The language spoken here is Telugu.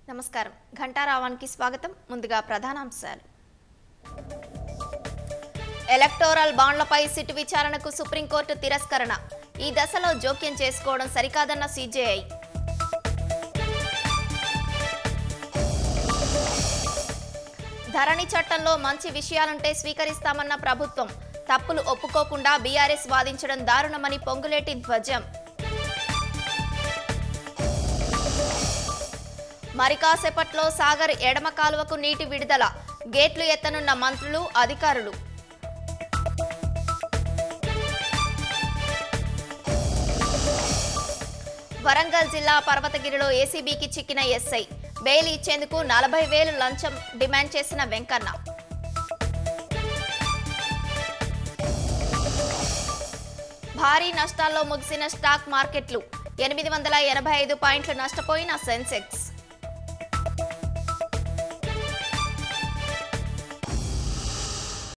నమస్కారం ఘంటారావానికి స్వాగతం ముందుగా ప్రధానాంశాలు ఎలక్టోరల్ బాండ్లపై సిట్ విచారణకు సుప్రీంకోర్టు తిరస్కరణ ఈ దశలో జోక్యం చేసుకోవడం సరికాదన్న సీజేఐ ధరణి చట్టంలో మంచి విషయాలుంటే స్వీకరిస్తామన్న ప్రభుత్వం తప్పులు ఒప్పుకోకుండా బీఆర్ఎస్ వాదించడం దారుణమని పొంగులేటి ధ్వజం మరి కాసేపట్లో సాగర్ ఎడమ కాలువకు నీటి విడుదల గేట్లు ఎత్తనున్న మంత్రులు అధికారులు వరంగల్ జిల్లా పర్వతగిరిలో ఏసీబీకి చిక్కిన ఎస్ఐ బెయిల్ ఇచ్చేందుకు నలభై వేలు లంచం డిమాండ్ చేసిన వెంకన్న భారీ నష్టాల్లో ముగిసిన స్టాక్ మార్కెట్లు ఎనిమిది వందల ఎనభై ఐదు పాయింట్లు నష్టపోయిన సెన్సెక్స్